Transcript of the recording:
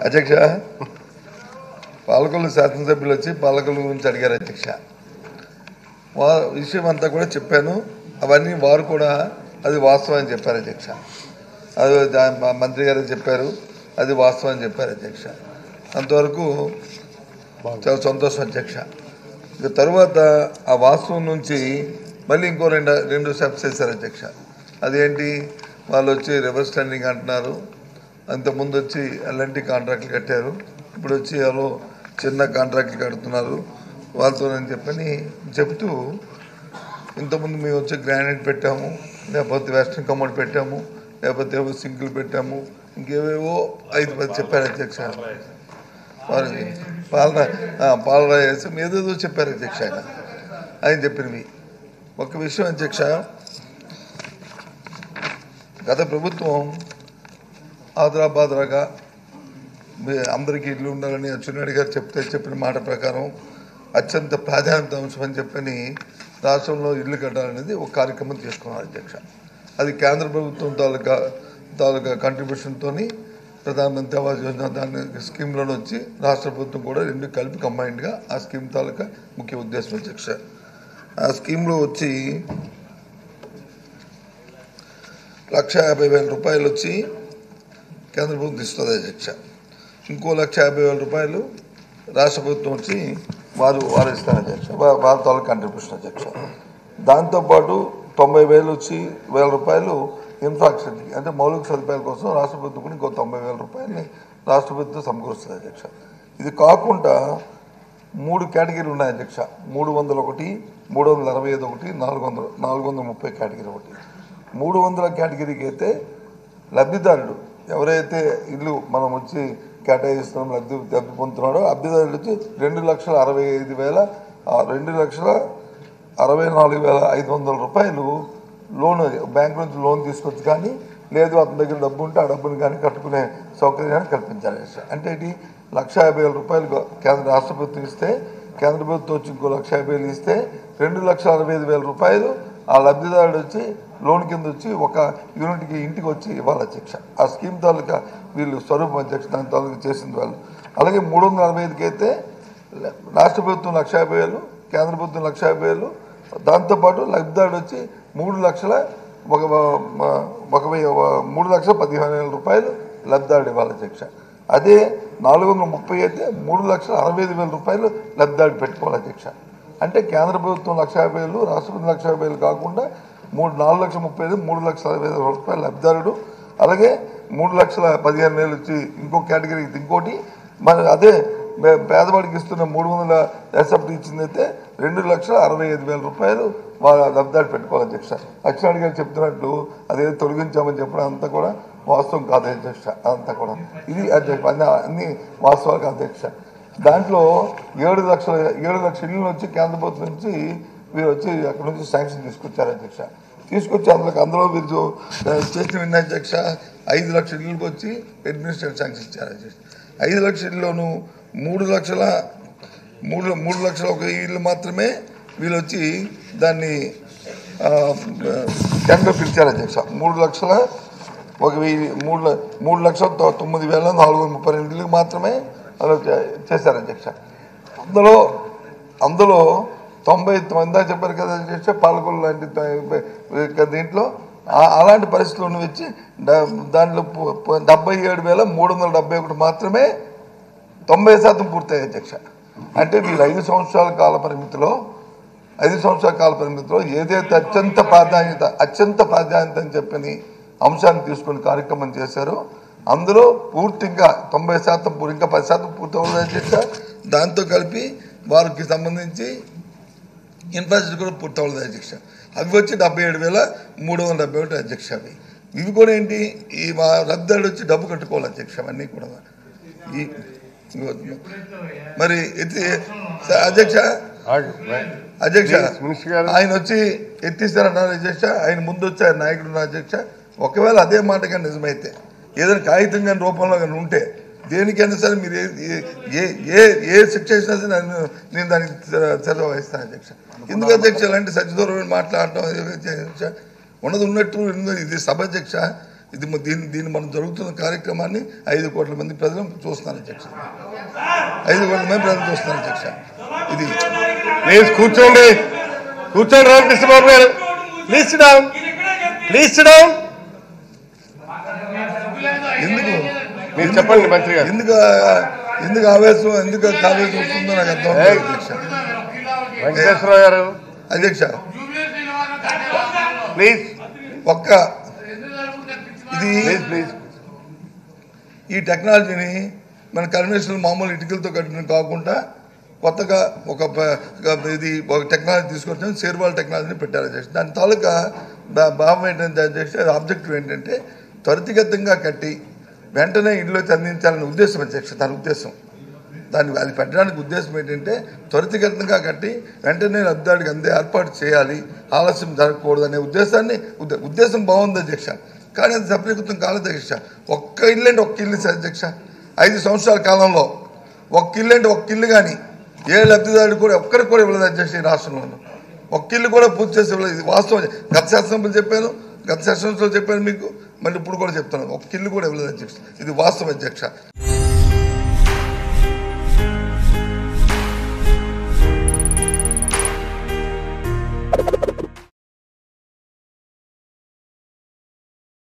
అధ్యక్ష పాలకొల్లు శాసనసభ్యులు వచ్చి పాలకొల్లు గురించి అడిగారు అధ్యక్ష వా విషయం అంతా కూడా చెప్పాను అవన్నీ వారు కూడా అది వాస్తవం అని చెప్పారు అధ్యక్ష అది దా- మా మంత్రి గారు చెప్పారు అది వాస్తవం అని చెప్పారు అధ్యక్ష అంతవరకు చాలా సంతోషం అధ్యక్ష ఇక తరువాత ఆ వాస్తవం నుంచి మళ్ళీ ఇంకో రెండు రెండు స్టెప్స్ వేశారు అధ్యక్ష అదేంటి వాళ్ళు వచ్చి రివర్స్ టెండింగ్ అంటున్నారు అంతకుముందు వచ్చి ఎల్ఎన్టీ కాంట్రాక్ట్లు కట్టారు ఇప్పుడు వచ్చి ఎవరో చిన్న కాంట్రాక్ట్లు కడుతున్నారు వాళ్ళతో అని చెప్పని చెప్తూ ఇంతకుముందు మేము వచ్చి గ్రానైట్ పెట్టాము లేకపోతే వెస్ట్రన్ కమోడ్ పెట్టాము లేకపోతే ఏవో సింకులు పెట్టాము ఇంకేవేవో ఐదు పది చెప్పారు అధ్యక్ష వారు పాలన పాలరాయి వేసి ఏదేదో చెప్పారు అధ్యక్ష ఆయన ఆయన చెప్పినవి ఒక విషయం అధ్యక్ష గత ప్రభుత్వం ఆదరాబాదరాగా మీ అందరికీ ఇల్లు ఉండాలని అచ్చెన్నాయుడు గారు చెప్తే చెప్పిన మాట ప్రకారం అత్యంత ప్రాధాన్యత అంశం అని చెప్పని రాష్ట్రంలో ఇల్లు కట్టాలనేది ఒక కార్యక్రమం తీసుకున్నారు అధ్యక్ష అది కేంద్ర ప్రభుత్వం తాలూకా తాలూకా కంట్రిబ్యూషన్తో ప్రధానమంత్రి ఆవాస్ యోజన దాని స్కీమ్లో వచ్చి రాష్ట్ర ప్రభుత్వం కూడా రెండు కలిపి కంబైన్డ్గా ఆ స్కీమ్ తాలూకా ముఖ్య ఉద్దేశం అధ్యక్ష ఆ స్కీమ్లో వచ్చి లక్ష యాభై వేల రూపాయలు వచ్చి కేంద్ర ప్రభుత్వం ఇస్తుంది అధ్యక్ష ఇంకో లక్ష యాభై వేల రూపాయలు రాష్ట్ర ప్రభుత్వం వచ్చి వారు వారు ఇస్తారు అధ్యక్ష వా- వారి తాలూకు కంట్రిబ్యూషన్ అధ్యక్ష దాంతోపాటు తొంభై వేలు వచ్చి వేల రూపాయలు ఇన్ఫ్రాస్ట్రక్చర్కి అంటే మౌలిక సదుపాయాల కోసం రాష్ట్ర ప్రభుత్వం కూడా ఇంకో తొంభై వేల రూపాయలని రాష్ట్ర ప్రభుత్వం సమకూరుస్తుంది అధ్యక్ష ఇది కాకుండా మూడు కేటగిరీలు ఉన్నాయి అధ్యక్ష మూడు వందల ఒకటి మూడు వందల అరవై ఐదు ఒకటి నాలుగు వందల నాలుగు వందల ముప్పై కేటగిరీ ఒకటి మూడు వందల కేటగిరీకి అయితే లబ్ధిదారుడు ఎవరైతే ఇల్లు మనం వచ్చి కేటాయిస్తున్నాం లబ్ధి లబ్ధి పొందుతున్నాడో లబ్ధిదారుడు వచ్చి రెండు లక్షల అరవై ఐదు వేల ఆ, రెండు లక్షల అరవై నాలుగు వేల ఐదు వందల రూపాయలు లోన్ బ్యాంక్ నుంచి లోన్ తీసుకొచ్చి కానీ లేదు అతని దగ్గర డబ్బు ఉంటే ఆ డబ్బుని కానీ కట్టుకునే సౌకర్యాన్ని కల్పించాలి అంటే ఇది లక్ష యాభై వేల రూపాయలు కేంద్ర రాష్ట్ర ప్రభుత్వం ఇస్తే కేంద్ర ప్రభుత్వం వచ్చి ఇంకో లక్ష యాభై వేలు ఇస్తే రెండు లక్షల అరవై ఐదు వేల రూపాయలు ఆ లబ్ధిదారుడు వచ్చి లోన్ కింద వచ్చి ఒక యూనిట్కి ఇంటికి వచ్చి ఇవ్వాలి అధ్యక్ష ఆ స్కీమ్ తాలూకా వీళ్ళు స్వరూపం అధ్యక్ష దాని తాలూకా చేసింది వాళ్ళు అలాగే మూడు వందల అరవై ఐదుకి అయితే రాష్ట్ర ప్రభుత్వం లక్ష యాభై వేలు కేంద్ర ప్రభుత్వం లక్ష యాభై వేలు దాంతోపాటు లబ్ధిదారుడు వచ్చి మూడు లక్షల ఒక ఒక వెయ్యి- మూడు లక్షల పదిహేను వేల రూపాయలు లబ్ధిదారుడు ఇవ్వాలి అధ్యక్ష అదే నాలుగు వందల ముప్పై అయితే మూడు లక్షల అరవై ఐదు వేల రూపాయలు లబ్ధిదారుడు పెట్టుకోవాలి అధ్యక్ష అంటే కేంద్ర ప్రభుత్వం లక్ష యాభై వేలు రాష్ట్ర ప్రభుత్వం లక్ష యాభై వేలు కాకుండా మూడు నాలుగు లక్షల ముప్పై ఐదు మూడు లక్షల అరవై ఐదు రూపాయలు లబ్ధిదారుడు అలాగే మూడు లక్షల పదిహేను వేలు వచ్చి ఇంకో కేటగిరీకి ఇంకోటి మరి అదే పే- పేదవాడికి ఇస్తున్న మూడు వందల ఎస్ఎఫ్టీ ఇచ్చిందైతే రెండు లక్షల అరవై ఐదు వేల రూపాయలు వాళ్ళ లబ్ధాలు పెట్టుకోవాలి అధ్యక్ష అచ్చెన్నాయుడు గారు చెప్తున్నట్లు అదేదో తొలగించామని చెప్పడం అంతా కూడా వాస్తవం కాదు అధ్యక్ష అదంతా కూడా ఇది అధ్యక్ష అన్ని అన్ని వాస్తవాలు కాదు అధ్యక్ష దాంట్లో ఏడు లక్షల ఏడు లక్షల ఇళ్ళు వచ్చి కేంద్ర ప్రభుత్వం నుంచి వీరు వచ్చి అక్కడ నుంచి శాంక్షన్ తీసుకొచ్చారు అధ్యక్ష తీసుకొచ్చి అందులో అందులో వీరు చేసిన విన్న అధ్యక్ష ఐదు లక్షల ఇళ్ళకి వచ్చి అడ్మినిస్ట్రేటివ్ శాంక్షన్ ఇచ్చారు అధ్యక్ష ఐదు లక్షల ఇళ్ళలోను మూడు లక్షల మూడు మూడు లక్షల ఒక ఇల్లు మాత్రమే వీళ్ళు వచ్చి దాన్ని ఆ, టెండర్ పిలిచారు అధ్యక్ష మూడు లక్షల ఒక వెయ్యి మూడు ల- మూడు లక్షల తొ- తొమ్మిది వేల నాలుగు వందల ముప్పై రెండు ఇళ్ళకి మాత్రమే అలా చే- చేశారు అధ్యక్ష అందులో అందులో తొంభై ఇందా చెప్పారు కదా అధ్యక్ష పాలకొల్లు లాంటి త- దీంట్లో ఆ- అలాంటి పరిస్థితులను వచ్చి డ- దాంట్లో పు- పు- డెబ్బై ఏడు వేల మూడు వందల డెబ్బై ఒకటి మాత్రమే తొంభై శాతం పూర్తయ్యాయి అధ్యక్ష అంటే వీళ్ళు ఐదు సంవత్సరాల కాల పరిమితిలో ఐదు సంవత్సరాల కాల పరిమితిలో ఏదైతే అత్యంత ప్రాధాన్యత అత్యంత ప్రాధాన్యత అని చెప్పని అంశాన్ని తీసుకుని కార్యక్రమం చేశారో అందులో పూర్తిగా తొంభై శాతం పూర్తి ఇంకా పది శాతం పూర్తి అవ్వలేదు అధ్యక్ష దాంతో కలిపి వారికి సంబంధించి ఇన్ఫ్రాస్ట్రక్చర్ కూడా పూర్తి అవ్వలేదు అధ్యక్ష అవి వచ్చి డెబ్బై ఏడు వేల మూడు వందల డెబ్బై ఒకటి అధ్యక్ష అవి ఇవి కూడా ఏంటి ఈ మా లబ్ధాడు వచ్చి డబ్బు కట్టుకోవాలి అధ్యక్ష అవన్నీ కూడా ఈ ఇదిగో, మరి ఎత్తి అధ్యక్ష ఆగు, రైట్. అధ్యక్ష Please, మినిస్టర్ గారు. ఆయన వచ్చి ఎత్తిస్తారన్నారు అధ్యక్ష ఆయన ముందు వచ్చి ఆయన నాయకుడు ఉన్నారు అధ్యక్ష ఒకవేళ అదే మాట కానీ నిజమైతే ఏదైనా కాగితం కానీ రూపంలో కానీ ఉంటే దేనికైనా సరే మీరు ఏ- ఏ- ఏ ఏ ఏ శిక్ష ఇచ్చినా సరే నేను నేను దానికి చర్య వహిస్తాను అధ్యక్ష ఎందుకు అధ్యక్ష ఇలాంటి సత్యదూరమైన మాట్లాడటం ఇది అధ్యక్ష ఉన్నది ఉన్నట్టు ఉన్నది ఇది సభ అధ్యక్ష ఇది మ- దీన్ని దీన్ని మనం జరుగుతున్న కార్యక్రమాన్ని ఐదు కోట్ల మంది ప్రజలు చూస్తున్నారు అధ్యక్ష ఐదు కోట్ల మంది ప్రజలు చూస్తున్నారు అధ్యక్ష ఇది ప్లీజ్ కూర్చోండి కూర్చోండి రామకృష్ణ బాబు గారు ప్లీజ్ డౌన్ ప్లీజ్ డౌన్ ఎందుకు మీరు చెప్పండి మంత్రి గారు ఎందుకు ఆ- ఎందుకు ఆవేశం ఎందుకు కావేశం వస్తుందో నాకు అర్థం అవుతుంది ఏయ్. అధ్యక్ష వెంకటేశ్వరరావు గారు అధ్యక్ష ప్లీజ్ ఒక్క ఇది ప్లీజ్ ప్లీజ్ ఈ టెక్నాలజీని మన కన్వెన్షనల్ మామూలు ఇటుకలతో కట్టిన కాకుండా కొత్తగా ఒక ప- ఒక ఇది ఒక టెక్నాలజీ తీసుకొచ్చాం సేర్వాల్ టెక్నాలజీని పెట్టారు అధ్యక్ష దాని తాలూకా భా- భావం ఏంటంటే అధ్యక్ష ఆబ్జెక్టివ్ ఏంటంటే త్వరితగతంగా కట్టి వెంటనే ఇంట్లోకి అందించాలనే ఉద్దేశం అధ్యక్ష దాని ఉద్దేశం దాన్ని అది పెట్టడానికి ఉద్దేశం ఏంటంటే త్వరితగతంగా కట్టి వెంటనే లబ్ధిదాడికి అందే ఏర్పాటు చేయాలి ఆలస్యం జరగకూడదు అనే ఉద్దేశాన్ని ఉద్ద- ఉద్దేశం బాగుంది అధ్యక్ష కానీ అది సఫలీకృతం కాలేదు అధ్యక్ష ఒక్క ఇల్లు అంటే ఒక్క ఇల్లు సార్ అధ్యక్ష ఐదు సంవత్సరాల కాలంలో ఒక్క ఇల్లు అంటే ఒక్క ఇల్లు కానీ ఏ లబ్ధిదారుడు కూడా ఒక్కరికి కూడా ఇవ్వలేదు అధ్యక్ష ఈ రాష్ట్రంలో ఒక్క ఇల్లు కూడా పూర్తి చేసి ఇవ్వలేదు ఇది వాస్తవం గత శాసనసభ్యులు చెప్పాను గత సెషన్స్లో చెప్పాను మీకు మళ్ళీ ఇప్పుడు కూడా చెప్తున్నాను ఒక్క ఇల్లు కూడా ఇవ్వలేదు అధ్యక్ష ఇది వాస్తవం అధ్యక్ష